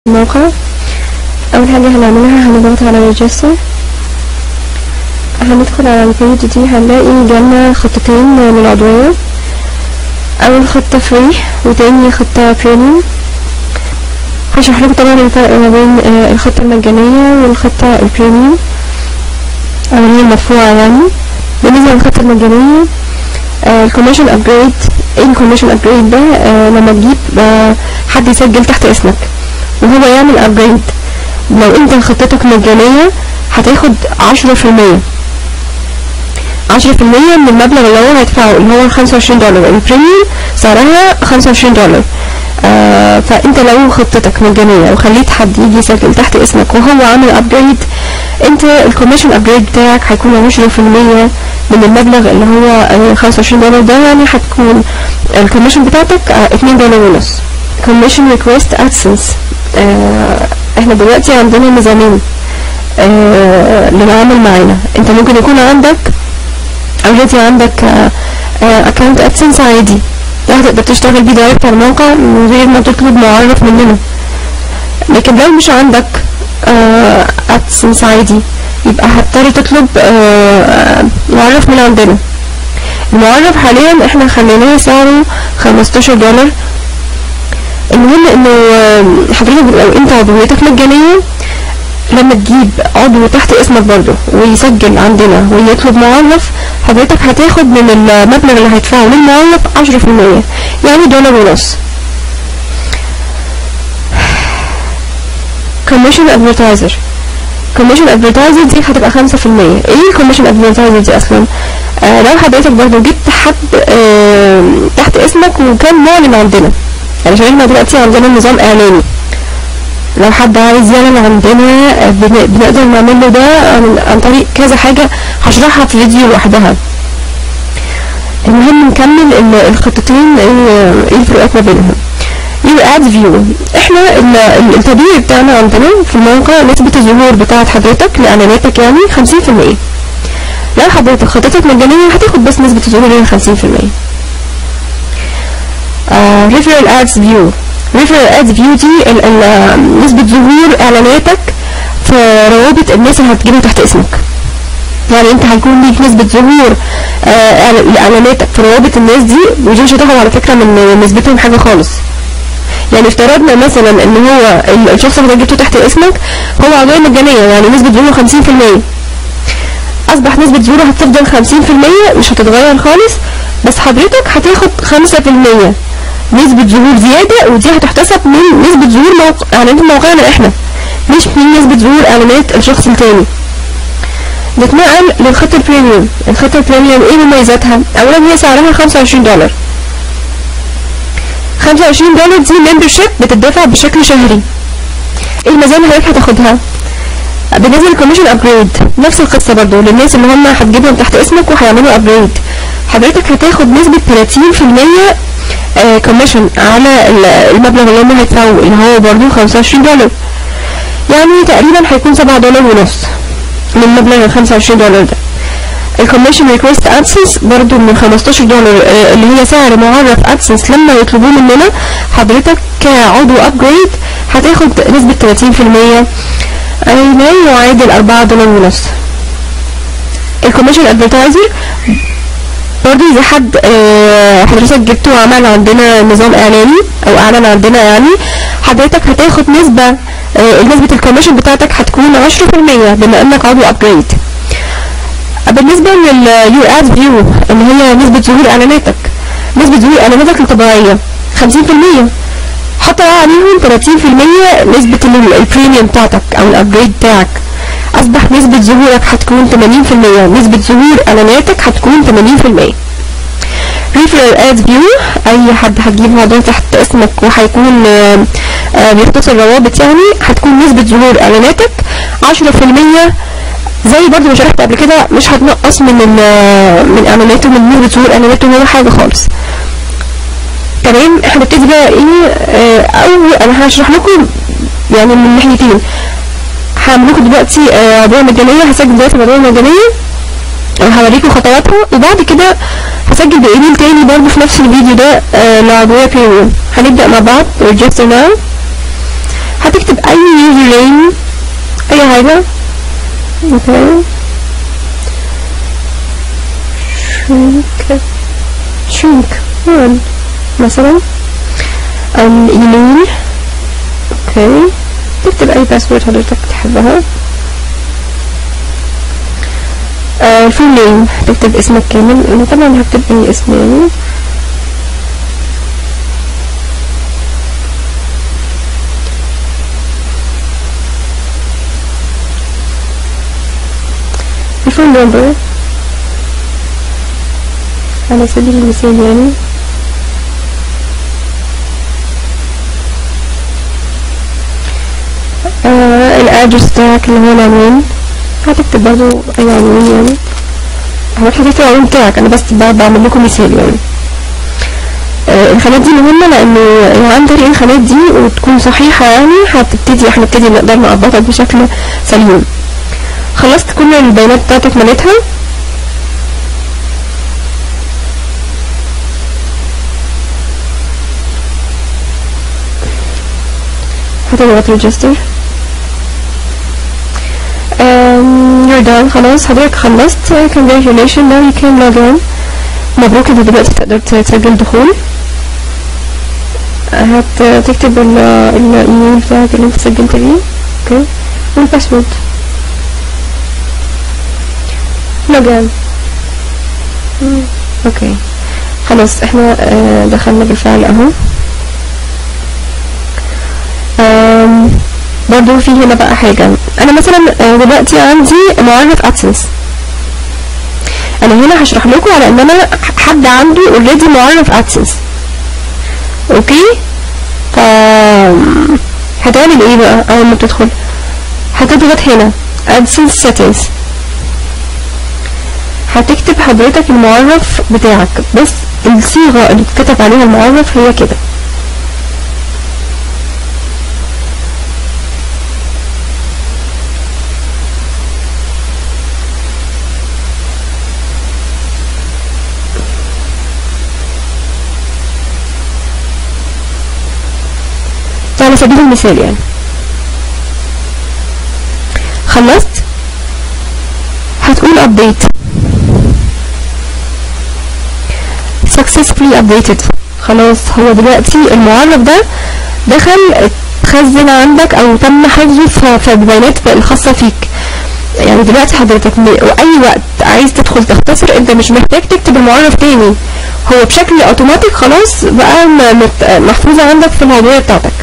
الموقع اول حاجة هنعملها هنضغط على ريجستر هندخل على البيج دي هنلاقي جالنا خطتين للعضوية اول خطة فري وتاني خطة بريميوم هشرح لكم طبعا الفرق ما بين آه، الخطة المجانية والخطة البريميوم او اللي هي المدفوعة يعني بالنسبة للخطة المجانية الكوميشن ابجريد ايه الكوميشن ابجريد ده آه، لما تجيب آه، حد يسجل تحت اسمك وهو يعمل ابجريد لو انت خطتك مجانية هتاخد عشرة في المية عشرة في المية من المبلغ اللي هو هيدفعه اللي هو خمسة وعشرين دولار البريميوم سعرها خمسة وعشرين دولار آه فانت لو خطتك مجانية وخليت حد يجي يسجل تحت اسمك وهو عامل ابجريد انت الكوميشن ابجريد بتاعك هيكون عشرة في المية من المبلغ اللي هو خمسة وعشرين دولار ده يعني هتكون الكوميشن بتاعتك آه، اتنين دولار ونص كوميشن ريكوست ادسنس احنا دلوقتي عندنا نظامين آه، للعمل معانا انت ممكن يكون عندك اوريدي عندك اكونت ادسنس عادي ده هتقدر تشتغل بيه دايركت على الموقع من غير ما تطلب معرف مننا لكن لو مش عندك ادسنس عادي يبقى هتضطر تطلب آه، معرف من عندنا المعرف حاليا احنا خليناه سعره 15 دولار المهم انه آه، حضرتك لو انت عضويتك مجانية لما تجيب عضو تحت اسمك برضه ويسجل عندنا ويطلب معرف حضرتك هتاخد من المبلغ اللي هيدفعه للمعرف عشرة في المية يعني دولار ونص commission advertiser commission advertiser دي هتبقى خمسة في المية ايه commission advertiser دي اصلا آه لو حضرتك برضه جبت حد آه تحت اسمك وكان معلن عندنا يعني عشان احنا دلوقتي عندنا نظام اعلاني لو حد عايز يعلن عندنا آه، بن- بنقدر نعمل له ده عن, عن طريق كذا حاجة هشرحها في فيديو لوحدها المهم نكمل ال- الخطتين ايه إيه الفروقات ما بينهم يبقى اد فيو احنا ال- ال- الطبيعي بتاعنا عندنا في الموقع نسبة الظهور بتاعت حضرتك لاعلاناتك يعني 50% لو حضرتك خطتك مجانية هتاخد بس نسبة الظهور اللي هي 50% آه referral ads view referral ads view دي ال- ال- نسبة ظهور اعلاناتك في روابط الناس اللي هتجيبها تحت اسمك يعني انت هيكون ليك نسبة ظهور آه، إعل- اعلاناتك في روابط الناس دي ودي مش هتاخد على فكرة من نسبتهم حاجة خالص يعني افترضنا مثلا ان هو ال- الشخص اللي جبته تحت اسمك هو عضوية مجانية يعني نسبة ظهوره 50% اصبح نسبة ظهوره هتفضل 50% مش هتتغير خالص بس حضرتك هتاخد 5% نسبة ظهور زيادة ودي هتحتسب من نسبة ظهور موقع اعلانات موقعنا احنا مش من نسبة ظهور اعلانات الشخص التاني نتنقل للخطة البريميوم الخطة البريميوم ايه مميزاتها اولا هي سعرها 25 دولار 25 دولار دي ممبرشيب بتدفع بشكل شهري ايه المزايا اللي حضرتك هتاخدها بالنسبه للكوميشن ابجريد نفس القصه برضو للناس اللي هم هتجيبهم تحت اسمك وهيعملوا ابجريد حضرتك هتاخد نسبه 30% كوميشن على ال- المبلغ اللي هم هيدفعوه اللي هو برضو 25 دولار يعني تقريبا هيكون 7 دولار ونص من مبلغ ال 25 دولار ده الكوميشن ريكوست ادسنس برضو من 15 دولار آه، اللي هي سعر معرف ادسنس لما يطلبوه مننا حضرتك كعضو ابجريد هتاخد نسبة 30% اي ما يعادل 4 دولار ونص الكوميشن ادفرتايزر برضو اذا حد آه، حضرتك جبته وعمل عندنا نظام اعلاني او اعلن عندنا يعني حضرتك هتاخد نسبة آه، نسبة الكوميشن بتاعتك هتكون 10% بما انك عضو ابجريد بالنسبة لليو اد فيو اللي هي نسبة ظهور اعلاناتك نسبة ظهور اعلاناتك الطبيعية 50% حط بقى عليهم 30% نسبة ال- البريميوم بتاعتك او الابجريد بتاعك اصبح نسبة ظهورك هتكون 80% نسبة ظهور اعلاناتك هتكون 80% ريفرال اد فيو اي حد هتجيب موضوع تحت اسمك وهيكون آه، آه، بيختصر روابط يعني هتكون نسبة ظهور اعلاناتك 10% زي برضو ما شرحت قبل كده مش هتنقص من ال- من اعلاناته من نسبة ظهور اعلاناته ولا حاجة خالص تمام احنا نبتدي بقى ايه آه، او انا هشرح لكم يعني من ناحيتين هعمل لكم دلوقتي آه، عضوية مجانية هسجل دلوقتي العضوية المجانية وهوريكم خطواتها وبعد كده هسجل بايميل تاني برضه في نفس الفيديو ده آه، لعضوية بريميوم هنبدأ مع بعض register now هتكتب اي يوزر نيم اي حاجة اوكي shrink shrink one مثلا الايميل اوكي تكتب اي باسورد حضرتك تحبها آه الفول نيم تكتب اسمك كامل انا طبعا هكتب اي اسم يعني الفول نمبر على سبيل المثال يعني آه الادرس بتاعك اللي هو العنوان هتكتب برضو اي عنوان يعني هو هتكتب العنوان بتاعك انا بس ب- بعمل لكم مثال يعني آه الخانات دي مهمة لانه لو عن طريق الخانات دي وتكون صحيحة يعني هتبتدي هنبتدي نقدر نقبضك بشكل سليم خلصت كل البيانات بتاعتك مليتها هتضغط ريجستر um, you're done خلاص حضرتك خلصت congratulations now you can log in مبروك انت دلوقتي تقدر تسجل دخول هتكتب ال- الايميل بتاعك اللي انت سجلت بيه اوكي والباسورد log in مم، اوكي خلاص احنا آه، دخلنا بالفعل اهو آم، برضو في هنا بقى حاجة انا مثلا آه، دلوقتي عندي معرف ادسنس انا هنا هشرح لكم على ان انا حد عنده اوريدي معرف ادسنس اوكي ف هتعمل ايه بقى اول ما تدخل هتضغط هنا ادسنس settings هتكتب حضرتك المعرف بتاعك بس الصيغة اللي اتكتب عليها المعرف هي كده ده على سبيل المثال يعني خلصت هتقول update successfully updated خلاص هو دلوقتي المعرف ده دخل اتخزن عندك او تم حفظه في في البيانات الخاصة فيك يعني دلوقتي حضرتك م- واي وقت عايز تدخل تختصر انت مش محتاج تكتب المعرف تاني هو بشكل اوتوماتيك خلاص بقى م- مت- محفوظة عندك في الهوية بتاعتك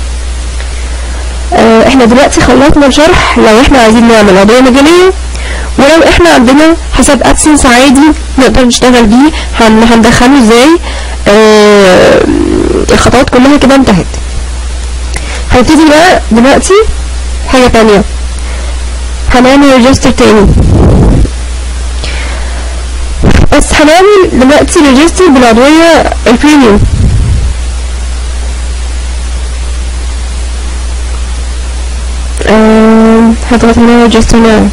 آه، احنا دلوقتي خلصنا الشرح لو احنا عايزين نعمل عضوية مجانية ولو احنا عندنا حساب ادسنس عادي نقدر نشتغل بيه هن هندخله ازاي آه الخطوات كلها كده انتهت هنبتدي بقى دلوقتي حاجة تانية هنعمل ريجستر تاني بس هنعمل دلوقتي ريجستر بالعضوية البريميوم آم، هضغط هنا register now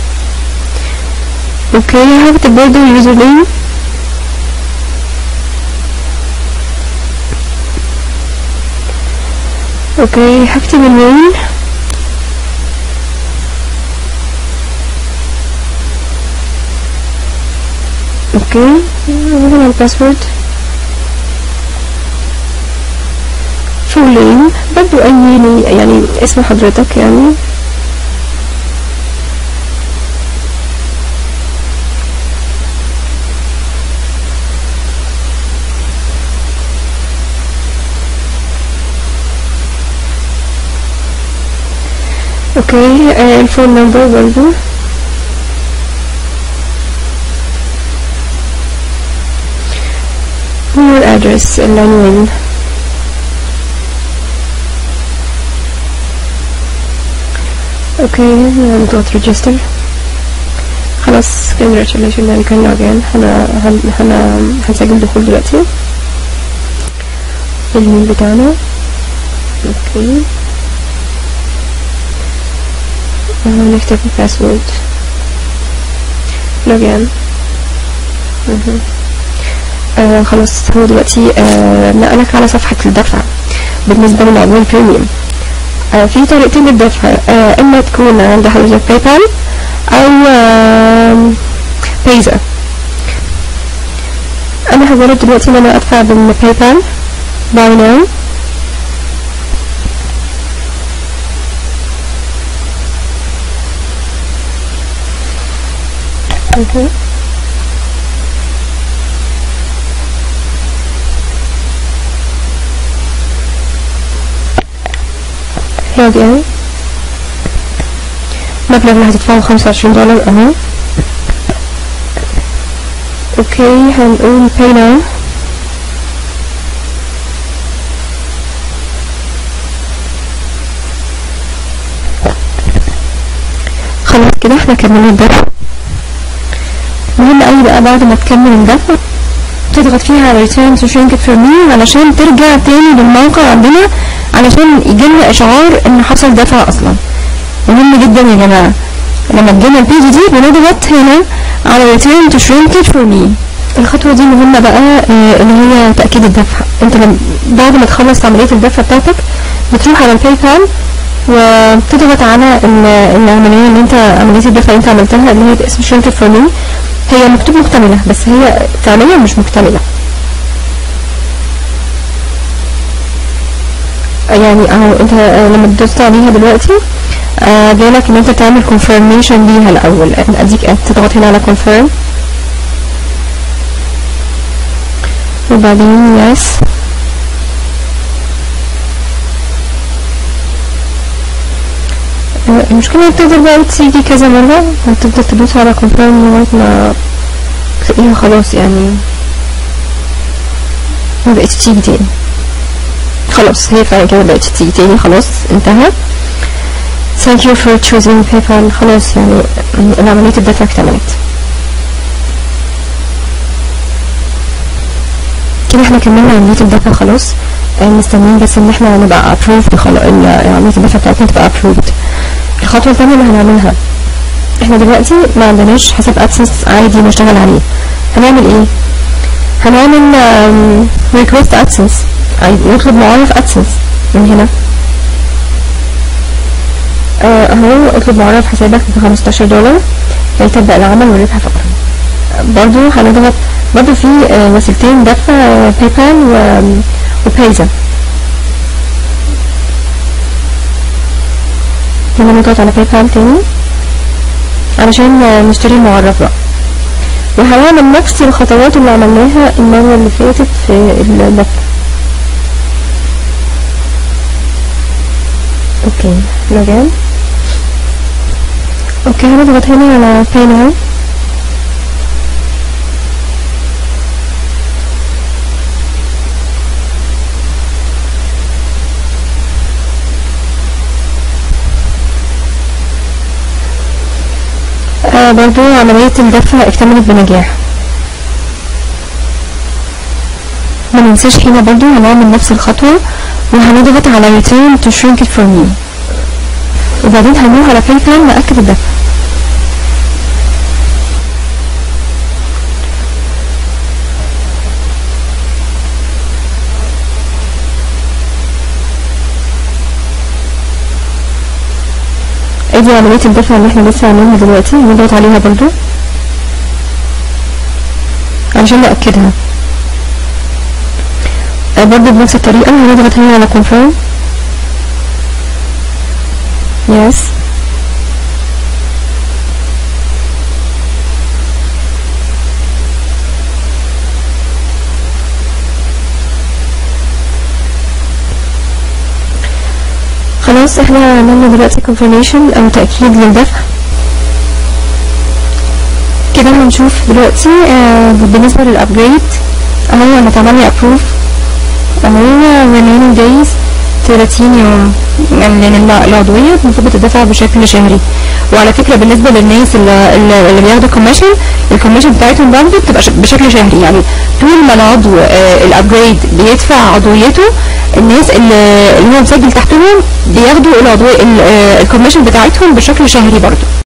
اوكي هكتب برضه اليوزر نيم اوكي هكتب الميل اوكي هنا الباسورد فول نيم برضو اي يعني اسم حضرتك يعني اوكي آه، الفون نمبر برضو والادرس العنوان اوكي نضغط ريجستر خلاص congratulations now you can log in هنا هن هنا هنسجل دخول دلوقتي الميل بتاعنا اوكي نكتب الباسورد لوجين آه خلاص هو دلوقتي آه نقلك على صفحة الدفع بالنسبة للعنوان بريميوم آه في طريقتين للدفع آه اما تكون عند حضرتك باي بال او آه بيزا انا هجرب دلوقتي ان انا ادفع بالباي بال باي ناو Okay. Here again. المبلغ اللي هتدفعه خمسة وعشرين دولار اهو اوكي هنقول pay now خلاص كده احنا كملنا الدفع مهم قوي بقى بعد ما تكمل الدفع تضغط فيها على return to shrink it for me علشان ترجع تاني للموقع عندنا علشان يجيلنا اشعار ان حصل دفع اصلا مهم جدا يا جماعة لما تجينا البيج دي بنضغط هنا على return to shrink it for me الخطوة دي مهمة بقى آه، اللي هي تأكيد الدفع انت لما بعد ما تخلص عملية الدفع بتاعتك بتروح على الباي بال وتضغط على ال- العملية اللي انت عملية الدفع اللي انت عملتها اللي هي باسم shrink it for me هي مكتوب مكتملة بس هي فعليا مش مكتملة يعني اهو انت آه، لما دوست عليها دلوقتي آه جايلك ان انت تعمل confirmation ليها الاول اديك تضغط هنا على confirm وبعدين yes آه، المشكلة إنك بتقدر بقى تيجي كذا مرة هتفضل تدوس على confirm لغاية ما تلاقيها خلاص يعني ما بقتش تيجي تاني خلاص هي فعلا كده بقتش تيجي تاني خلاص انتهى thank you for choosing PayPal خلاص يعني عملية الدفع اكتملت كده احنا كملنا عملية الدفع خلاص آه، مستنيين بس ان احنا نبقى approved خلاص عملية الدفع بتاعتنا تبقى approved الخطوة الثانية اللي هنعملها احنا دلوقتي ما عندناش حساب ادسنس عادي نشتغل عليه هنعمل ايه هنعمل آم، request ادسنس عايز نطلب معرف ادسنس من هنا آه، اهو اطلب معرف حسابك ب 15 دولار كي تبدأ العمل والربح فقرا برضو هنضغط برضو في آه، وسيلتين دفع باي بال و وبيزا هنا نضغط على باي بال تاني علشان آه، نشتري المعرف بقى وهنعمل نفس الخطوات اللي عملناها المرة اللي فاتت في الدفع اوكي لوجين اوكي هنضغط هنا على pay now آه برضو عملية الدفع اكتملت بنجاح ما ننساش هنا برضو هنعمل نفس الخطوة وهنضغط على return to shrink it for me وبعدين هنروح على PayPal نأكد الدفع ادي عملية الدفع اللي احنا لسه عاملينها دلوقتي هنضغط عليها برضو علشان نأكدها آه، برضو بنفس الطريقة هنضغط هنا على confirm yes خلاص احنا عملنا دلوقتي confirmation او تأكيد للدفع كده هنشوف دلوقتي آه بالنسبة للابجريد اهو انا اتعمل لي approve اهو remaining days 30 يوم يعني لان الع- العضوية المفروض بتدفع بشكل شهري وعلى فكرة بالنسبة للناس اللي, اللي اللي بياخدوا كوميشن الكوميشن بتاعتهم برضه بتبقى ش- بشكل شهري يعني طول ما العضو آه الابجريد بيدفع عضويته الناس اللي, اللي هو مسجل تحتهم بياخدوا العضوية ال- آه، الكوميشن بتاعتهم بشكل شهري برضه